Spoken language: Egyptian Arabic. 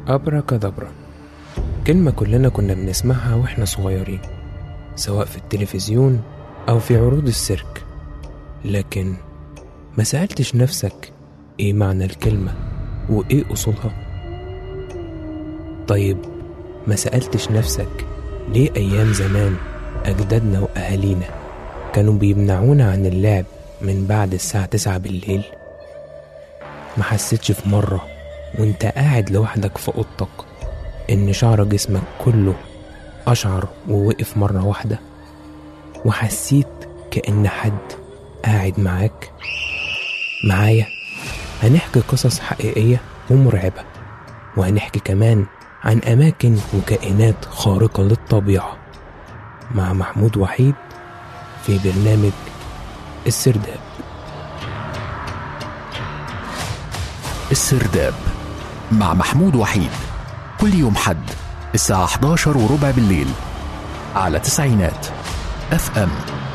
أبرا كدبرا كلمة كلنا كنا بنسمعها وإحنا صغيرين سواء في التلفزيون أو في عروض السيرك لكن ما سألتش نفسك إيه معنى الكلمة وإيه أصولها طيب ما سألتش نفسك ليه أيام زمان أجدادنا وأهالينا كانوا بيمنعونا عن اللعب من بعد الساعة تسعة بالليل ما حسيتش في مرة وانت قاعد لوحدك في أوضتك إن شعر جسمك كله أشعر ووقف مرة واحدة وحسيت كأن حد قاعد معاك معايا هنحكي قصص حقيقية ومرعبة وهنحكي كمان عن أماكن وكائنات خارقة للطبيعة مع محمود وحيد في برنامج السرداب السرداب مع محمود وحيد كل يوم حد الساعة 11 وربع بالليل على تسعينات اف ام